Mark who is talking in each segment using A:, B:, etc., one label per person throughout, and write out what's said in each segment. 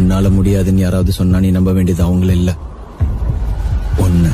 A: உன்னால முடியாதுன்னு யாராவது சொன்னா நீ நம்ப வேண்டியது அவங்கள இல்ல ஒண்ணு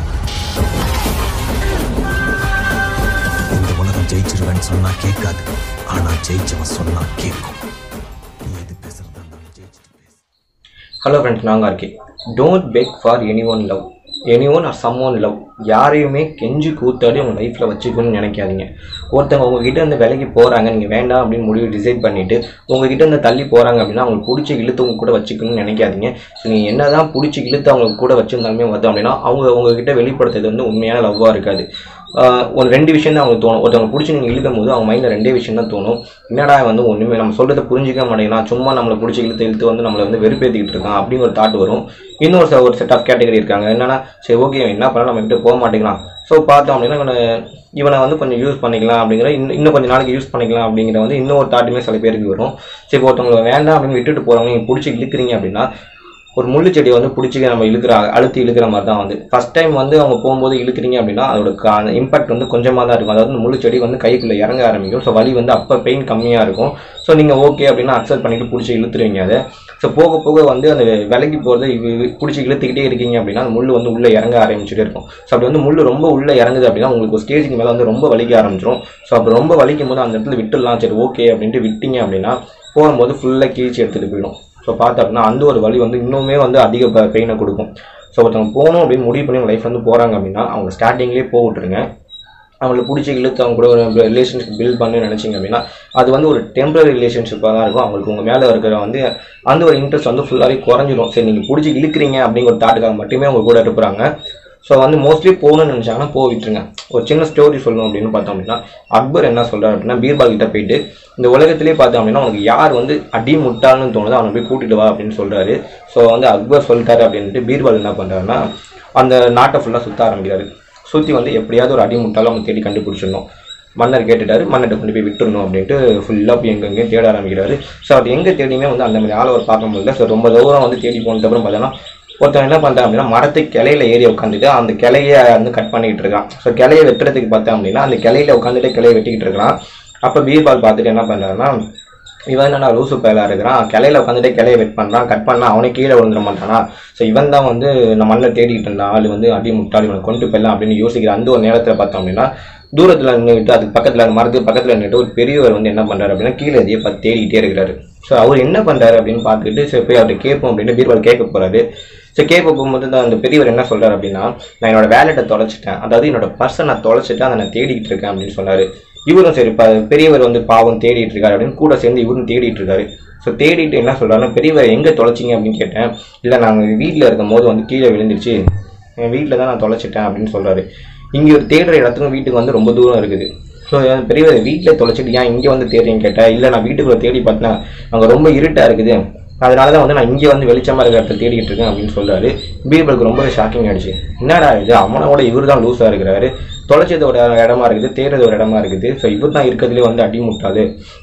A: இந்த உலகம் ஜெயிச்சிருவேன்னு சொன்னா கேட்காது ஆனா ஜெயிச்சவன் சொன்னா கேட்கும் நீ எது பேசுறதா இருந்தாலும் ஜெயிச்சுட்டு பேசு
B: ஹலோ ஃப்ரெண்ட்ஸ் நாங்கள் இருக்கேன் don't beg for anyone love anyone or someone love யாரையுமே கெஞ்சி கூத்தாடி உங்கள் லைஃப்பில் வச்சுக்கணும்னு நினைக்காதீங்க ஒருத்தவங்க உங்ககிட்ட இருந்து விலைக்கு போகிறாங்க நீங்கள் வேண்டாம் அப்படின்னு முடிவு டிசைட் பண்ணிவிட்டு உங்ககிட்ட இருந்து தள்ளி போகிறாங்க அப்படின்னா அவங்களுக்கு பிடிச்சி இழுத்து உங்க கூட வச்சுக்கணும்னு நினைக்காதீங்க ஸோ நீங்கள் என்ன தான் பிடிச்சி இழுத்து அவங்க கூட வச்சிருந்தாலுமே பார்த்தோம் அப்படின்னா அவங்க உங்ககிட்ட வெளிப்படுத்துறது வந்து உண்மையான லவ்வாக இருக்காது ஆஹ் ஒரு ரெண்டு விஷயம் தான் அவங்களுக்கு தோணும் ஒருத்தவங்க பிடிச்சி நீங்கள் இழுக்கும் போது அவங்க மைண்டில் ரெண்டே விஷயம் தான் தோணும் என்னடா வந்து ஒன்றுமே நம்ம சொல்கிறத புரிஞ்சிக்க மாட்டேங்கிறான் சும்மா நம்மளை பிடிச்சி இழுத்து இழுத்து வந்து நம்மளை வந்து வெறுப்பேற்றிக்கிட்டு இருக்கான் அப்படிங்கிற ஒரு தாட் வரும் இன்னொரு ச- ஒரு செட் ஆஃப் கேட்டகரி இருக்காங்க என்னன்னா சரி ஓகே என்ன பண்ணலாம் நம்ம கிட்ட போக மாட்டேங்கிறான் ஸோ பார்த்தோம் அப்படின்னா இவனை இவனை வந்து கொஞ்சம் யூஸ் பண்ணிக்கலாம் அப்படிங்கிற இன்னும் இன்னும் கொஞ்சம் நாளைக்கு யூஸ் பண்ணிக்கலாம் அப்படிங்கிற வந்து இன்னொரு தாட்டுமே சில பேருக்கு வரும் சரி இப்போ ஒருத்தவங்களை வேண்டாம் அப்படின்னு விட்டுட்டு போகிறவங்க நீங்கள் பிடிச்சி இழுக்கிறீங்க அப்படின்னா ஒரு முள்ளு செடியை வந்து பிடிச்சி நம்ம இழுக்கிற அழுத்தி இழுக்கிற மாதிரி தான் வந்து ஃபர்ஸ்ட் டைம் வந்து அவங்க போகும்போது இழுக்கிறீங்க அப்படின்னா அதோட கா- அந்த இம்பாக்ட் வந்து கொஞ்சமாக தான் இருக்கும் அதாவது இந்த முள்ளு செடி வந்து கைக்குள்ளே இறங்க ஆரம்பிக்கும் ஸோ வலி வந்து அப்போ பெயின் கம்மியாக இருக்கும் ஸோ நீங்கள் ஓகே அப்படின்னா அக்செப்ட் பண்ணிட்டு பிடிச்சி இழுத்துருவீங்க அதை ஸோ போக போக வந்து அந்த விலைக்கு போகிறது பிடிச்சி இழுத்துக்கிட்டே இருக்கீங்க அப்படின்னா அந்த முள்ளு வந்து உள்ளே இறங்க ஆரம்பிச்சுட்டே இருக்கும் ஸோ அப்படி வந்து முள்ளு ரொம்ப உள்ளே இறங்குது அப்படின்னா உங்களுக்கு ஒரு ஸ்டேஜுக்கு மேலே வந்து ரொம்ப வலிக்க ஆரம்பிச்சிடும் ஸோ அப்போ ரொம்ப வலிக்கும் போது அந்த இடத்துல விட்டுடலாம் சரி ஓகே அப்படின்ட்டு விட்டீங்க அப்படின்னா போகும்போது ஃபுல்லாக கீழ்ச்சி எடுத்துகிட்டு போயிடும் ஸோ பார்த்தோம் அப்படின்னா அந்த ஒரு வலி வந்து இன்னுமே வந்து அதிக பெயினை கொடுக்கும் ஸோ ஒருத்தவங்க போகணும் அப்படின்னு முடிவு பண்ணி லைஃப் வந்து போகிறாங்க அப்படின்னா அவங்க ஸ்டார்டிங்லேயே போக விட்டுருங்க அவங்கள பிடிச்சி இழுத்து அவங்க கூட ஒரு ரிலேஷன்ஷிப் பில்ட் பண்ணு நினச்சிங்க அப்படின்னா அது வந்து ஒரு டெம்பரரி ரிலேஷன்ஷிப்பாக தான் இருக்கும் அவங்களுக்கு உங்கள் மேலே இருக்கிற வந்து அந்த ஒரு இன்ட்ரெஸ்ட் வந்து ஃபுல்லாகவே குறைஞ்சிரும் சரி நீங்கள் பிடிச்சி இழுக்கிறீங்க அப்படிங்கிற ஒரு தாட்டுக்காக மட்டுமே அவங்க கூட இருப்பாங்க ஸோ வந்து மோஸ்ட்லி போகணும்னு நினச்சாங்கன்னா போக விட்டுருங்க ஒரு சின்ன ஸ்டோரி சொல்லணும் அப்படின்னு பார்த்தோம் அப்படின்னா அக்பர் என்ன சொல்கிறார் அப்படின்னா பீர்பால் கிட்ட போயிட்டு இந்த உலகத்திலே பார்த்தோம் அப்படின்னா உனக்கு யார் வந்து அடி முட்டாள்னு தோணுதோ அவனை போய் கூட்டிட்டு வா அப்படின்னு சொல்கிறாரு ஸோ வந்து அக்பர் சொல்லிட்டாரு அப்படின்ட்டு பீர்பால் என்ன பண்ணுறாருன்னா அந்த நாட்டை ஃபுல்லாக சுற்ற ஆரம்பிக்கிறாரு சுற்றி வந்து எப்படியாவது ஒரு அடி முட்டாலும் அவன் தேடி கண்டுபிடிச்சிடணும் மன்னர் கேட்டுட்டாரு மன்னர்கிட்ட கொண்டு போய் விட்டுறணும் அப்படின்ட்டு ஃபுல்லாக போய் எங்கெங்கேயும் தேட ஆரம்பிக்கிறாரு ஸோ அவர் எங்கே தேடியுமே வந்து அந்த மாதிரி ஆளை அவர் பார்க்க முடியல ஸோ ரொம்ப தூரம் வந்து தேடி போனதுக்கப்புறம் பார்த்தோன்னா ஒருத்தன் என்ன பண்ணுறான் அப்படின்னா மரத்து கிளையில ஏறி உட்காந்துட்டு அந்த கிளைய வந்து கட் பண்ணிக்கிட்டு இருக்கான் ஸோ கிளைய வெட்டுறதுக்கு பார்த்தேன் அப்படின்னா அந்த கிளையில உட்காந்துட்டு கிளைய வெட்டிக்கிட்டு இருக்கான் அப்போ பீர்பால் பார்த்துட்டு என்ன பண்ணுறாருன்னா இவன் என்னடா லூசு பயலா இருக்கிறான் கிளையில உட்காந்துட்டே கிளைய வெட் பண்ணுறான் கட் பண்ணா அவனே கீழே விழுந்துட மாட்டானா ஸோ இவன் தான் வந்து நம்ம மண்ணை தேடிக்கிட்டு இருந்தான் ஆள் வந்து அடி முட்டாள் இவனை கொண்டு போயிடலாம் அப்படின்னு யோசிக்கிற அந்த ஒரு நேரத்தில் பார்த்தோம் அப்படின்னா தூரத்தில் நின்றுட்டு அதுக்கு பக்கத்தில் அந்த மரத்துக்கு பக்கத்தில் நின்றுட்டு ஒரு பெரியவர் வந்து என்ன பண்ணுறாரு அப்படின்னா கீழே எதையோ பார்த்து தேடிக்கிட்டே இருக்கிறாரு ஸோ அவர் என்ன பண்ணுறாரு அப்படின்னு பார்த்துக்கிட்டு சரி போய் அவர்கிட்ட கேட்போம் அப்படின்னு பீர்பால் கேட்க போறாரு ஸோ கேட்க போகும்போது தான் அந்த பெரியவர் என்ன சொல்றாரு அப்படின்னா நான் என்னோட வேலெட்டை தொலைச்சிட்டேன் அதாவது என்னோட பர்ஸை நான் தொலைச்சிட்டு அதை நான் தேடிக்கிட்டு இருக்கேன் அப்படின்னு சொன்னாரு இவரும் சரி ப பெரியவர் வந்து பாவம் தேடிட்டு இருக்காரு அப்படின்னு கூட சேர்ந்து இவரும் தேடிட்டு இருக்காரு ஸோ தேடிட்டு என்ன சொல்றாருன்னா பெரியவர் எங்கே தொலைச்சிங்க அப்படின்னு கேட்டேன் இல்லை நாங்கள் வீட்டில் இருக்கும் போது வந்து கீழே விழுந்துருச்சு என் வீட்டில் தான் நான் தொலைச்சிட்டேன் அப்படின்னு சொல்றாரு இங்கே ஒரு தேடுற இடத்துக்கும் வீட்டுக்கு வந்து ரொம்ப தூரம் இருக்குது ஸோ பெரியவர் வீட்டில் தொலைச்சிட்டு ஏன் இங்கே வந்து தேடுறீங்க கேட்டேன் இல்லை நான் வீட்டுக்குள்ள தேடி பார்த்தேன் அங்கே ரொம்ப இருட்டாக இருக்குது அதனால தான் வந்து நான் இங்கே வந்து வெளிச்சமாக இருக்கிற இடத்த தேடிக்கிட்டு இருக்கேன் அப்படின்னு சொல்றாரு பீர்பலுக்கு ரொம்பவே ஷாக்கிங் ஆயிடுச்சு என்னடா இது அவனோட இவர் தான் லூஸாக இருக்கிறாரு தொலைச்சதோட இடமா இருக்குது தேடுறது ஒரு இடமா இருக்குது ஸோ இவர் தான் இருக்கிறதுலே வந்து அடி முட்டாது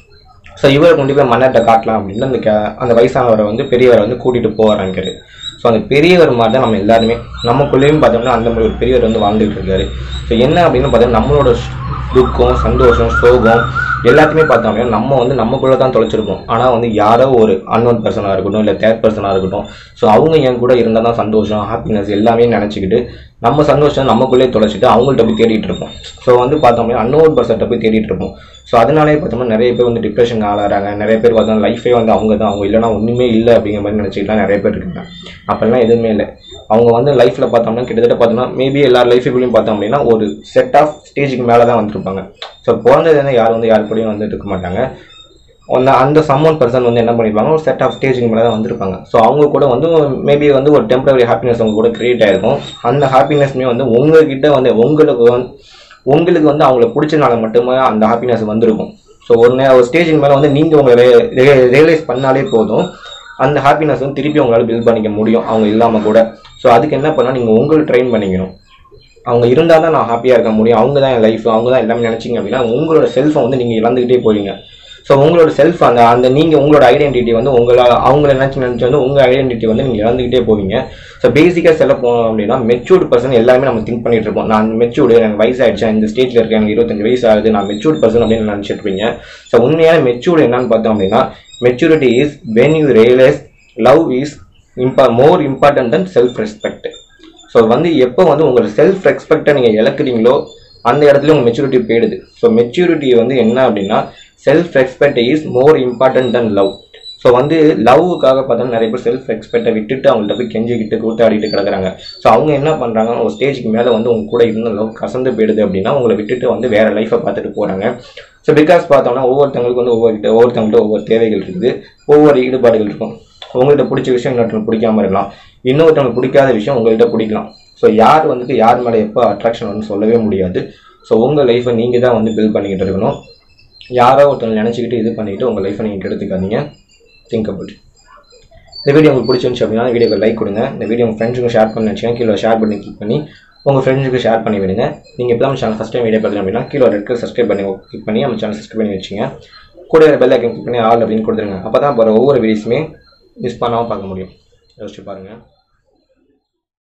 B: ஸோ இவரை கொண்டு போய் மன்னர்கிட்ட காட்டலாம் அப்படின்னு அந்த க- அந்த வயசானவரை வந்து பெரியவரை வந்து கூட்டிட்டு போகிறாங்கிறாரு ஸோ அந்த பெரியவர் மாதிரி தான் நம்ம எல்லாருமே நமக்குள்ளேயும் பார்த்தோம்னா அந்த மாதிரி ஒரு பெரியவர் வந்து வாழ்ந்துட்டு இருக்காரு ஸோ என்ன அப்படின்னு பார்த்தோம்னா நம்மளோட ஸ்- துக்கம் சந்தோஷம் சோகம் எல்லாத்தையுமே பார்த்தோம் அப்படின்னா நம்ம வந்து நமக்குள்ள தான் தொலைச்சிருப்போம் ஆனால் வந்து யாரோ ஒரு அன்னோன் பர்சனாக இருக்கட்டும் இல்லை தேர்ட் பர்சனாக இருக்கட்டும் ஸோ அவங்க என் கூட இருந்தால் தான் சந்தோஷம் ஹாப்பினஸ் எல்லாமே நினச்சிக்கிட்டு நம்ம சந்தோஷம் நமக்குள்ளே தொலைச்சிட்டு அவங்கள்ட்ட போய் தேடிட்டு இருப்போம் ஸோ வந்து பார்த்தோம் அப்படின்னா அன்னோன் பர்சன்ட்ட போய் தேடிட்டு இருப்போம் ஸோ அதனாலே பார்த்தோம்னா நிறைய பேர் வந்து டிப்ரெஷன் ஆளாகிறாங்க நிறைய பேர் பார்த்தோம்னா லைஃபே வந்து அவங்க தான் அவங்க இல்லைன்னா ஒன்றுமே இல்லை அப்படிங்கிற மாதிரி நினச்சிக்கிட்டுலாம் நிறைய பேர் இருக்காங்க அப்போல்லாம் எதுவுமே இல்லை அவங்க வந்து லைஃப்பில் பார்த்தோம்னா கிட்டத்தட்ட பார்த்தோம்னா மேபி எல்லார் லைஃபுக்குள்ளேயும் பார்த்தோம் அப்படின்னா ஒரு செட் ஆஃப் ஸ்டேஜுக்கு மேலே தான் வந்திருப்பாங்க ஸோ பிறந்ததுலேருந்து யாரும் வந்து யார் கூடயும் வந்துட்டு இருக்க மாட்டாங்க அந்த அந்த சம்மன் பர்சன் வந்து என்ன பண்ணிருப்பாங்க ஒரு செட் ஆஃப் ஸ்டேஜுக்கு மேலே தான் வந்திருப்பாங்க ஸோ அவங்க கூட வந்து மேபி வந்து ஒரு டெம்பரரி ஹாப்பினஸ் அவங்க கூட கிரியேட் ஆயிருக்கும் அந்த ஹாப்பினஸ்மே வந்து உங்ககிட்ட வந்து உங்களுக்கு வந்து உங்களுக்கு வந்து அவங்கள பிடிச்சனால மட்டுமே அந்த ஹாப்பினஸ் வந்திருக்கும் ஸோ ஒரு நே ஒரு ஸ்டேஜுக்கு மேலே வந்து நீங்கள் உங்களை ரியலைஸ் பண்ணாலே போதும் அந்த ஹாப்பினஸ் வந்து திருப்பி உங்களால் பில்ட் பண்ணிக்க முடியும் அவங்க இல்லாமல் கூட ஸோ அதுக்கு என்ன பண்ணால் நீங்கள் உங்களுக்கு ட்ரெயின் பண்ணிக்கணும் அவங்க இருந்தால் தான் நான் ஹாப்பியாக இருக்க முடியும் அவங்க தான் என் லைஃப் அவங்க தான் எல்லாமே நினச்சிங்க அப்படின்னா உங்களோட செல்ஃபை வந்து நீங்கள் இழந்துக்கிட்டே போவீங்க ஸோ உங்களோட செல்ஃப் அந்த அந்த நீங்கள் உங்களோட ஐடென்டிட்டி வந்து உங்களால் அவங்கள நினச்சி நினச்சி வந்து உங்கள் ஐடென்டிட்டி வந்து நீங்கள் இழந்துக்கிட்டே போவீங்க ஸோ பேசிக்காக செல்ல போனோம் அப்படின்னா மெச்சூர்டு பர்சன் எல்லாமே நம்ம திங்க் பண்ணிட்டு இருப்போம் நான் மெச்சூர்டு எனக்கு வயசாயிடுச்சு இந்த ஸ்டேஜில் இருக்கேன் எனக்கு இருபத்தஞ்சு வயசு ஆகுது நான் மெச்சூர்ட் பர்சன் அப்படின்னு நினச்சிட்டு இருப்பீங்க ஸோ உண்மையான மெச்சூர்டு என்னன்னு பார்த்தோம் அப்படின்னா maturity is when you realise love is impo more important than self respect so வந்து எப்போ வந்து உங்களோட செல்ஃப் ரெஸ்பெக்டை நீங்கள் இழக்கிறீங்களோ அந்த இடத்துல உங்கள் மெச்சூரிட்டி போயிடுது ஸோ மெச்சூரிட்டி வந்து என்ன அப்படின்னா self respect is more important than love so வந்து லவ்வுக்காக பார்த்தோம்னா நிறைய பேர் செல்ஃப் ரெஸ்பெக்டை விட்டுட்டு அவங்கள்ட்ட போய் கெஞ்சிக்கிட்டு கூத்தாடிட்டு கிடக்குறாங்க ஸோ அவங்க என்ன பண்ணுறாங்க ஒரு ஸ்டேஜுக்கு மேலே வந்து உங்க கூட இருந்த லவ் கசந்து போயிடுது அப்படின்னா உங்களை விட்டுட்டு வந்து வேற லைஃப்பை பார்த்துட்டு போகிறாங்க ஸோ பிகாஸ் பார்த்தோம்னா ஒவ்வொருத்தவங்களுக்கு வந்து ஒவ்வொரு ஒவ்வொருத்தவங்கள்ட்ட ஒவ்வொரு தேவைகள் இருக்குது ஒவ்வொரு ஈடுபாடுகள் இருக்கும் உங்கள்கிட்ட பிடிச்ச விஷயம் இன்னொருத்தவங்களுக்கு பிடிக்காம இருக்கலாம் இன்னொருத்தவங்களுக்கு பிடிக்காத விஷயம் உங்கள்கிட்ட பிடிக்கலாம் ஸோ யார் வந்துட்டு யார் மேலே எப்போ அட்ராக்ஷன் வந்து சொல்லவே முடியாது ஸோ உங்கள் லைஃப்பை நீங்கள் தான் வந்து பில்ட் பண்ணிக்கிட்டு இருக்கணும் யாரோ ஒருத்தவங்க நினச்சிக்கிட்டு இது பண்ணிக்கிட்டு உங்கள் லைஃப்பை நீங்கள் கெடுத்துக்காதீங்க திங்க் அபவுட் இந்த வீடியோ உங்களுக்கு பிடிச்சிருந்துச்சு அப்படின்னா வீடியோக்கு லைக் கொடுங்க இந்த வீடியோ உங்கள் ஃப்ரெண்ட்ஸுக்கும் ஷேர் பண்ணி வச்சுக்கோங்க கீழே ஷேர் பண்ணி கிளிக் பண்ணி உங்கள் ஃப்ரெண்ட்ஸுக்கு ஷேர் பண்ணி விடுங்க நீங்கள் இப்போ நம்ம சேனல் ஃபஸ்ட் டைம் வீடியோ பார்க்கல அப்படின்னா கீழே ரெட் கலர் சப்ஸ்கிரைப் பண்ணி கிளிக் பண்ணி நம்ம சேனல் சப்ஸ்கிரைப் பண்ணி வச்சுங்க கூட பெல் ஐக்கன் கிளிக் பண்ணி ஆல் அப்படின்னு கொடுத்துருங்க அப்போ தான் போகிற ஒவ்வொரு வீடியோஸுமே மிஸ் பண்ணாமல் பார்க்க முடியும் யோசிச்சு பாருங்கள்